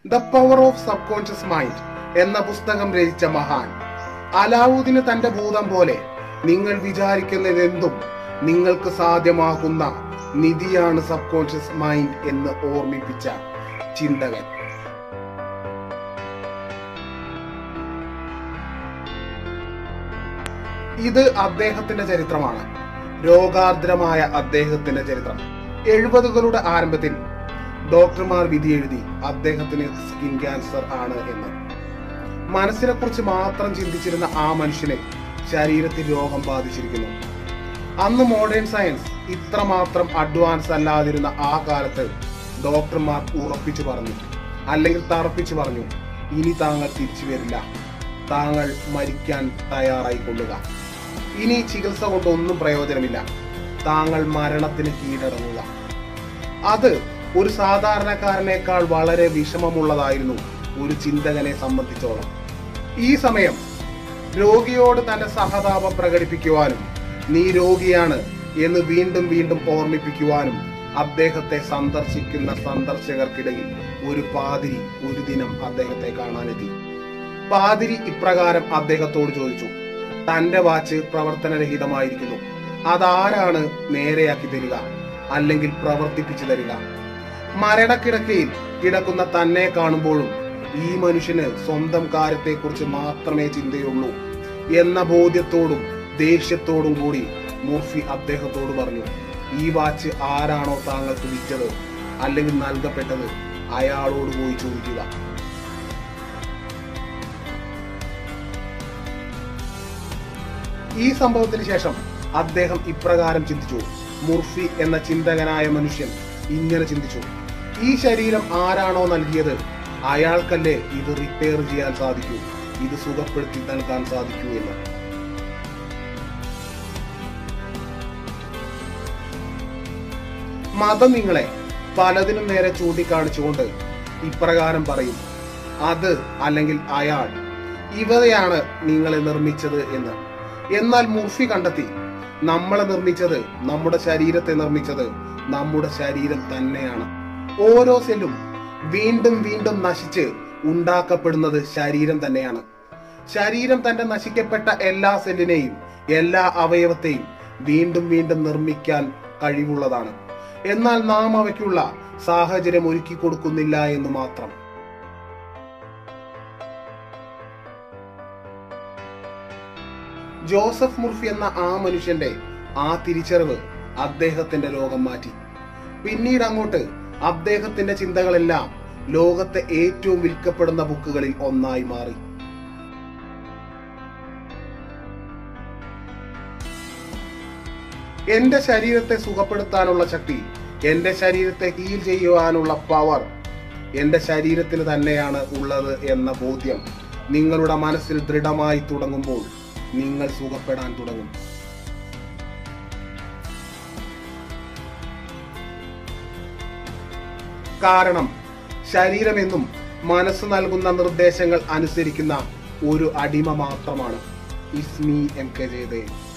the power of subconscious mind എന്ന പുസ്തകം രചിച്ച മഹാൻ അലാവുദ്ദീന് തന്റെ ഭൂതം പോലെ നിങ്ങൾ വിചാരിക്കുന്നതെന്തും നിങ്ങൾക്ക് സാധ്യമാകുന്ന നിധിയാണ് സബ് കോൺഷ്യസ് മൈൻഡ് എന്ന് ഓർമ്മിപ്പിച്ച ചിന്തകൻ ഇത് അദ്ദേഹത്തിന്റെ ചരിത്രമാണ് രോഗാർദ്രമായ അദ്ദേഹത്തിന്റെ ചരിത്രം എഴുപതുകളുടെ ആരംഭത്തിൽ ഡോക്ടർമാർ വിധി എഴുതി അദ്ദേഹത്തിന് സ്കിൻ ക്യാൻസർ ആണ് എന്ന് മനസ്സിനെ കുറിച്ച് മാത്രം ചിന്തിച്ചിരുന്ന ആ മനുഷ്യനെ ശരീരത്തിൽ രോഗം ബാധിച്ചിരിക്കുന്നു അന്ന് മോഡേൺ സയൻസ് ഇത്രമാത്രം അഡ്വാൻസ് അല്ലാതിരുന്ന ആ കാലത്ത് ഡോക്ടർമാർ ഉറപ്പിച്ചു പറഞ്ഞു അല്ലെങ്കിൽ തറപ്പിച്ചു പറഞ്ഞു ഇനി താങ്കൾ തിരിച്ചു വരില്ല താങ്കൾ മരിക്കാൻ തയ്യാറായിക്കൊള്ളുക ഇനി ചികിത്സ കൊണ്ടൊന്നും പ്രയോജനമില്ല താങ്കൾ മരണത്തിന് കീഴടങ്ങുക അത് ഒരു സാധാരണക്കാരനേക്കാൾ വളരെ വിഷമമുള്ളതായിരുന്നു ഒരു ചിന്തകനെ സംബന്ധിച്ചോളം ഈ സമയം രോഗിയോട് തന്റെ സഹതാപം പ്രകടിപ്പിക്കുവാനും നീ രോഗിയാണ് എന്ന് വീണ്ടും വീണ്ടും ഓർമ്മിപ്പിക്കുവാനും അദ്ദേഹത്തെ സന്ദർശിക്കുന്ന സന്ദർശകർക്കിടയിൽ ഒരു പാതിരി ഒരു ദിനം അദ്ദേഹത്തെ കാണാനെത്തി പാതിരി ഇപ്രകാരം അദ്ദേഹത്തോട് ചോദിച്ചു തന്റെ വാച്ച് പ്രവർത്തനരഹിതമായിരിക്കുന്നു അതാരാണ് നേരെയാക്കി തരിക അല്ലെങ്കിൽ പ്രവർത്തിപ്പിച്ചു തരിക മരണക്കിടക്കയിൽ കിടക്കുന്ന തന്നെ കാണുമ്പോഴും ഈ മനുഷ്യന് സ്വന്തം കാര്യത്തെക്കുറിച്ച് മാത്രമേ ചിന്തയുള്ളൂ എന്ന ബോധ്യത്തോടും ദേഷ്യത്തോടും കൂടി മുർഫി അദ്ദേഹത്തോട് പറഞ്ഞു ഈ വാച്ച് ആരാണോ താങ്കൾക്ക് വിറ്റത് അല്ലെങ്കിൽ നൽകപ്പെട്ടത് അയാളോട് പോയി ചോദിക്കുക ഈ സംഭവത്തിന് ശേഷം അദ്ദേഹം ഇപ്രകാരം ചിന്തിച്ചു മുർഫി എന്ന ചിന്തകനായ മനുഷ്യൻ ഇങ്ങനെ ചിന്തിച്ചു ഈ ശരീരം ആരാണോ നൽകിയത് അയാൾക്കല്ലേ ഇത് റിപ്പയർ ചെയ്യാൻ സാധിക്കൂ ഇത് സുഖപ്പെടുത്തി നൽകാൻ സാധിക്കൂ എന്ന് മതം നിങ്ങളെ പലതിനും നേരെ ചൂണ്ടിക്കാണിച്ചുകൊണ്ട് ഇപ്രകാരം പറയും അത് അല്ലെങ്കിൽ അയാൾ ഇവരെയാണ് നിങ്ങളെ നിർമ്മിച്ചത് എന്ന് എന്നാൽ മുർഫി കണ്ടെത്തി നമ്മളെ നിർമ്മിച്ചത് നമ്മുടെ ശരീരത്തെ നിർമ്മിച്ചത് നമ്മുടെ ശരീരം തന്നെയാണ് ഓരോ സെല്ലും വീണ്ടും വീണ്ടും നശിച്ച് ഉണ്ടാക്കപ്പെടുന്നത് ശരീരം തന്നെയാണ് ശരീരം തന്റെ നശിക്കപ്പെട്ട എല്ലാ സെല്ലിനെയും എല്ലാ അവയവത്തെയും വീണ്ടും വീണ്ടും നിർമ്മിക്കാൻ കഴിവുള്ളതാണ് എന്നാൽ നാം അവയ്ക്കുള്ള സാഹചര്യം ഒരുക്കി കൊടുക്കുന്നില്ല എന്ന് മാത്രം ജോസഫ് മുർഫി എന്ന ആ മനുഷ്യന്റെ ആ തിരിച്ചറിവ് അദ്ദേഹത്തിന്റെ രോഗം മാറ്റി പിന്നീട് അങ്ങോട്ട് അദ്ദേഹത്തിന്റെ ചിന്തകളെല്ലാം ലോകത്തെ ഏറ്റവും വിൽക്കപ്പെടുന്ന ബുക്കുകളിൽ ഒന്നായി മാറി എന്റെ ശരീരത്തെ സുഖപ്പെടുത്താനുള്ള ശക്തി എന്റെ ശരീരത്തെ ഹീൽ ചെയ്യുവാനുള്ള പവർ എന്റെ ശരീരത്തിന് തന്നെയാണ് ഉള്ളത് എന്ന ബോധ്യം നിങ്ങളുടെ മനസ്സിൽ ദൃഢമായി തുടങ്ങുമ്പോൾ നിങ്ങൾ സുഖപ്പെടാൻ തുടങ്ങും കാരണം ശരീരമെന്നും മനസ്സ് നൽകുന്ന നിർദ്ദേശങ്ങൾ അനുസരിക്കുന്ന ഒരു അടിമ മാത്രമാണ് ഇസ്മി എം കെ ജയദേവ്